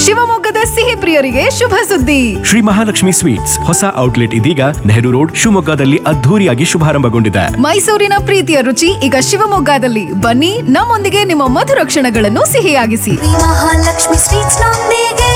ಶಿವಮೊಗ್ಗದ ಸಿಹಿ ಪ್ರಿಯರಿಗೆ ಶುಭ ಸುದ್ದಿ ಶ್ರೀ ಮಹಾಲಕ್ಷ್ಮಿ ಸ್ವೀಟ್ಸ್ ಹೊಸ ಔಟ್ಲೆಟ್ ಇದೀಗ ನೆಹರು ರೋಡ್ ಶಿವಮೊಗ್ಗದಲ್ಲಿ ಅದ್ಧೂರಿಯಾಗಿ ಶುಭಾರಂಭಗೊಂಡಿದೆ ಮೈಸೂರಿನ ಪ್ರೀತಿಯ ರುಚಿ ಈಗ ಶಿವಮೊಗ್ಗದಲ್ಲಿ ಬನ್ನಿ ನಮ್ಮೊಂದಿಗೆ ನಿಮ್ಮ ಮಧುರ ಕ್ಷಣಗಳನ್ನು ಸಿಹಿಯಾಗಿಸಿ ಮಹಾಲಕ್ಷ್ಮಿ ಸ್ವೀಟ್ಸ್ ನೊಂದಿಗೆ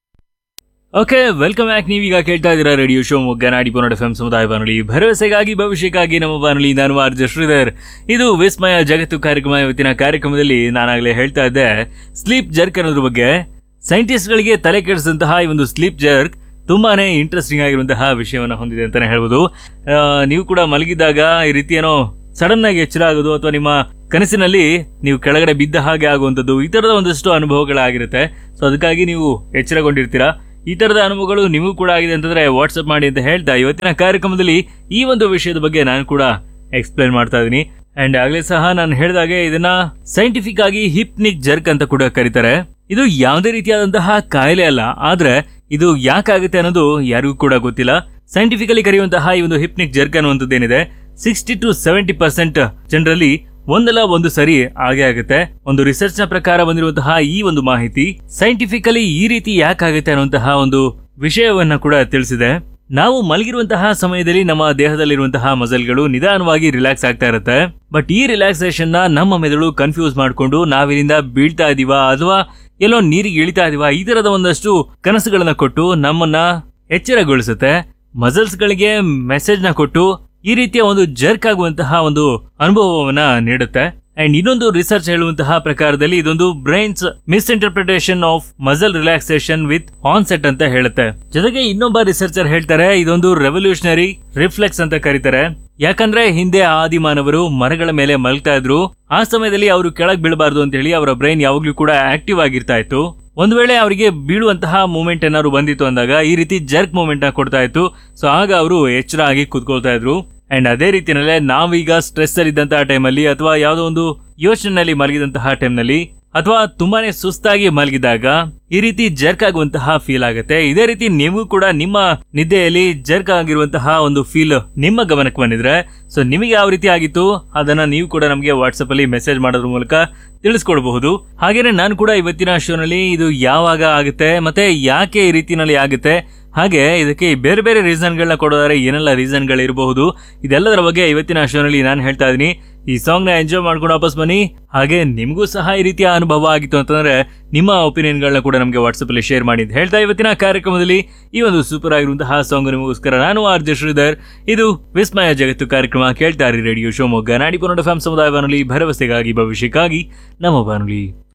ಓಕೆ ವೆಲ್ಕಮ್ ಬ್ಯಾಕ್ ನೀವೀಗ ಕೇಳ್ತಾ ಇದ್ದೀರಾ ರೇಡಿಯೋ ಶಿವಮೊಗ್ಗ ನಾಡಿ ಪೊನ್ನಡ ಎಫ್ ಸಮುದಾಯ ಬಾನುಲಿ ಭರವಸೆಗಾಗಿ ಭವಿಷ್ಯಕ್ಕಾಗಿ ನಮ್ಮ ಬಾನುಲಿ ನಾನು ಆರ್ಜ ಶ್ರೀಧರ್ ಇದು ವಿಸ್ಮಯ ಜಗತ್ತು ಕಾರ್ಯಕ್ರಮ ಇವತ್ತಿನ ಕಾರ್ಯಕ್ರಮದಲ್ಲಿ ನಾನಾಗಲೇ ಹೇಳ್ತಾ ಇದ್ದೆ ಸ್ಲೀಪ್ ಜರ್ಕ್ ಅನ್ನೋದ್ರ ಬಗ್ಗೆ ಸೈಂಟಿಸ್ಟ್ಗಳಿಗೆ ತಲೆ ಕೆಡಿಸಿದಂತಹ ಈ ಒಂದು ಸ್ಲೀಪ್ ಜರ್ಕ್ ತುಂಬಾನೇ ಇಂಟ್ರೆಸ್ಟಿಂಗ್ ಆಗಿರುವಂತಹ ವಿಷಯವನ್ನ ಹೊಂದಿದೆ ಅಂತಾನೆ ಹೇಳ್ಬೋದು ಆ, ನೀವು ಕೂಡ ಮಲಗಿದಾಗ ಈ ರೀತಿ ಏನೋ ಸಡನ್ ಆಗಿ ಎಚ್ಚರ ಆಗೋದು ಅಥವಾ ನಿಮ್ಮ ಕನಸಿನಲ್ಲಿ ನೀವು ಕೆಳಗಡೆ ಬಿದ್ದ ಹಾಗೆ ಆಗುವಂಥದ್ದು ಈ ತರದ ಒಂದಷ್ಟು ಅನುಭವಗಳಾಗಿರುತ್ತೆ ಸೊ ಅದಕ್ಕಾಗಿ ನೀವು ಎಚ್ಚರಗೊಂಡಿರ್ತೀರಾ ಈ ತರದ ಅನುಭವಗಳು ನಿಮಗೂ ಕೂಡ ಆಗಿದೆ ಅಂತಂದ್ರೆ ವಾಟ್ಸ್ಆಪ್ ಮಾಡಿ ಅಂತ ಹೇಳ್ತಾ ಇವತ್ತಿನ ಕಾರ್ಯಕ್ರಮದಲ್ಲಿ ಈ ಒಂದು ವಿಷಯದ ಬಗ್ಗೆ ನಾನು ಕೂಡ ಎಕ್ಸ್ಪ್ಲೈನ್ ಮಾಡ್ತಾ ಇದೀನಿ ಅಂಡ್ ಆಗ್ಲೇ ಸಹ ನಾನು ಹೇಳಿದಾಗೆ ಇದನ್ನ ಸೈಂಟಿಫಿಕ್ ಆಗಿ ಹಿಪ್ನಿಕ್ ಜರ್ಕ್ ಅಂತ ಕೂಡ ಕರೀತಾರೆ ಇದು ಯಾವುದೇ ರೀತಿಯಾದಂತಹ ಕಾಯಿಲೆ ಅಲ್ಲ ಆದ್ರೆ ಇದು ಯಾಕಾಗುತ್ತೆ ಅನ್ನೋದು ಯಾರಿಗೂ ಕೂಡ ಗೊತ್ತಿಲ್ಲ ಸೈಂಟಿಫಿಕಲಿ ಕರೆಯುವಂತಹ ಈ ಒಂದು ಹಿಪ್ನಿಕ್ ಜರ್ಕ್ ಅನ್ನುವಂಥದ್ದೇನಿದೆ ಸಿಕ್ಸ್ಟಿ ಟು ಸೆವೆಂಟಿ ಪರ್ಸೆಂಟ್ ಜನರಲ್ಲಿ ಒಂದಲ್ಲ ಒಂದು ಸರಿ ಹಾಗೆ ಆಗುತ್ತೆ ಒಂದು ರಿಸರ್ಚ್ ನ ಪ್ರಕಾರ ಬಂದಿರುವಂತಹ ಈ ಒಂದು ಮಾಹಿತಿ ಸೈಂಟಿಫಿಕಲಿ ಈ ರೀತಿ ಯಾಕಾಗುತ್ತೆ ಅನ್ನುವಂತಹ ಒಂದು ವಿಷಯವನ್ನ ಕೂಡ ತಿಳಿಸಿದೆ ನಾವು ಮಲಗಿರುವಂತಹ ಸಮಯದಲ್ಲಿ ನಮ್ಮ ದೇಹದಲ್ಲಿರುವಂತಹ ಮಸಲ್ಗಳು ನಿಧಾನವಾಗಿ ರಿಲ್ಯಾಕ್ಸ್ ಆಗ್ತಾ ಇರುತ್ತೆ ಬಟ್ ಈ ರಿಲ್ಯಾಕ್ಸೇಷನ್ ನ ನಮ್ಮ ಮೆದುಳು ಕನ್ಫ್ಯೂಸ್ ಮಾಡ್ಕೊಂಡು ನಾವಿಲ್ಲಿಂದ ಬೀಳ್ತಾ ಇದೀವಾ ಅಥವಾ ಎಲ್ಲೋ ನೀರಿಗೆ ಇಳಿತಾ ಇದೀವಾ ಈ ತರದ ಒಂದಷ್ಟು ಕನಸುಗಳನ್ನ ಕೊಟ್ಟು ನಮ್ಮನ್ನ ಎಚ್ಚರಗೊಳಿಸುತ್ತೆ ಮಸಲ್ಸ್ ಗಳಿಗೆ ಮೆಸೇಜ್ ನ ಕೊಟ್ಟು ಈ ರೀತಿಯ ಒಂದು ಜರ್ಕ್ ಆಗುವಂತಹ ಒಂದು ಅನುಭವವನ್ನ ನೀಡುತ್ತೆ ಅಂಡ್ ಇನ್ನೊಂದು ರಿಸರ್ಚ್ ಹೇಳುವಂತಹ ಪ್ರಕಾರದಲ್ಲಿ ಇದೊಂದು brain's misinterpretation of muscle relaxation with onset ಅಂತ ಹೇಳುತ್ತೆ ಜೊತೆಗೆ ಇನ್ನೊಬ್ಬ ರಿಸರ್ಚರ್ ಹೇಳ್ತಾರೆ ಇದೊಂದು ರೆವಲ್ಯೂಷನರಿ ರಿಫ್ಲೆಕ್ಸ್ ಅಂತ ಕರೀತಾರೆ ಯಾಕಂದ್ರೆ ಹಿಂದೆ ಆದಿಮಾನವರು ಮರಗಳ ಮೇಲೆ ಮಲಗ್ತಾ ಇದ್ರು ಆ ಸಮಯದಲ್ಲಿ ಅವರು ಕೆಳಗ್ ಬೀಳಬಾರ್ದು ಅಂತ ಹೇಳಿ ಅವರ ಬ್ರೈನ್ ಯಾವಾಗ್ಲೂ ಕೂಡ ಆಕ್ಟಿವ್ ಆಗಿರ್ತಾ ಇತ್ತು ಒಂದ್ ವೇಳೆ ಅವರಿಗೆ ಬೀಳುವಂತಹ ಮೂಮೆಂಟ್ ಏನಾದ್ರು ಬಂದಿತ್ತು ಅಂದಾಗ ಈ ರೀತಿ ಜರ್ಕ್ ಮೂಮೆಂಟ್ ನ ಕೊಡ್ತಾ ಇತ್ತು ಸೊ ಆಗ ಅವರು ಎಚ್ಚರ ಆಗಿ ಕೂತ್ಕೊಳ್ತಾ ಇದ್ರು ಅಂಡ್ ಅದೇ ರೀತಿನಲ್ಲೇ ನಾವೀಗ ಸ್ಟ್ರೆಸ್ ಅಲ್ಲಿ ಇದ್ದಂತಹ ಟೈಮಲ್ಲಿ ಅಥವಾ ಯಾವುದೋ ಒಂದು ಯೋಚನೆಯಲ್ಲಿ ಮಲಗಿದಂತಹ ಟೈಮ್ನಲ್ಲಿ ಅಥವಾ ತುಂಬಾನೇ ಸುಸ್ತಾಗಿ ಮಲಗಿದಾಗ ಈ ರೀತಿ ಜರ್ಕ್ ಆಗುವಂತಹ ಫೀಲ್ ಆಗುತ್ತೆ ಇದೇ ರೀತಿ ನೀವು ಕೂಡ ನಿಮ್ಮ ನಿದ್ದೆಯಲ್ಲಿ ಜರ್ಕ್ ಆಗಿರುವಂತಹ ಒಂದು ಫೀಲ್ ನಿಮ್ಮ ಗಮನಕ್ಕೆ ಬಂದಿದ್ರೆ ಸೊ ನಿಮಗೆ ಯಾವ ರೀತಿ ಆಗಿತ್ತು ಅದನ್ನ ನೀವು ಕೂಡ ನಮಗೆ ವಾಟ್ಸಪ್ ಅಲ್ಲಿ ಮೆಸೇಜ್ ಮಾಡೋದ್ರ ಮೂಲಕ ತಿಳಿಸ್ಕೊಡ್ಬಹುದು ಹಾಗೇನೆ ನಾನು ಕೂಡ ಇವತ್ತಿನ ಶೋನಲ್ಲಿ ಇದು ಯಾವಾಗ ಆಗುತ್ತೆ ಮತ್ತೆ ಯಾಕೆ ಈ ರೀತಿನಲ್ಲಿ ಆಗುತ್ತೆ ಹಾಗೆ ಇದಕ್ಕೆ ಬೇರೆ ಬೇರೆ ರೀಸನ್ಗಳನ್ನ ಕೊಡೋದಾದ್ರೆ ಏನೆಲ್ಲ ರೀಸನ್ಗಳು ಇರಬಹುದು ಇದೆಲ್ಲದರ ಬಗ್ಗೆ ಇವತ್ತಿನ ಶೋನಲ್ಲಿ ನಾನು ಹೇಳ್ತಾ ಇದೀನಿ ಈ ಸಾಂಗ್ ನ ಎಂಜಾಯ್ ಮಾಡ್ಕೊಂಡು ವಾಪಸ್ ಬನ್ನಿ ಹಾಗೆ ನಿಮಗೂ ಸಹ ಈ ರೀತಿಯ ಅನುಭವ ಆಗಿತ್ತು ಅಂತಂದ್ರೆ ನಿಮ್ಮ ಒಪಿನಿಯನ್ಗಳನ್ನ ಕೂಡ ನಮಗೆ ವಾಟ್ಸಪ್ ಅಲ್ಲಿ ಶೇರ್ ಮಾಡಿ ಅಂತ ಹೇಳ್ತಾ ಇವತ್ತಿನ ಕಾರ್ಯಕ್ರಮದಲ್ಲಿ ಈ ಒಂದು ಸೂಪರ್ ಆಗಿರುವಂತಹ ಸಾಂಗ್ ನಿಮಗೋಸ್ಕರ ನಾನು ಆರ್ ಜೆ ಶ್ರೀಧರ್ ಇದು ವಿಸ್ಮಯ ಜಗತ್ತು ಕಾರ್ಯಕ್ರಮ ಕೇಳ್ತಾ ಇರಿ ರೇಡಿಯೋ ಶಿವಮೊಗ್ಗ ನಾಡಿ ಪುನಡ ಫ್ಯಾಮ್ ಸಮುದಾಯ ಬಾನುಲಿ ಭರವಸೆಗಾಗಿ ಭವಿಷ್ಯಕ್ಕಾಗಿ ನಮ್ಮ ಬಾನುಲಿ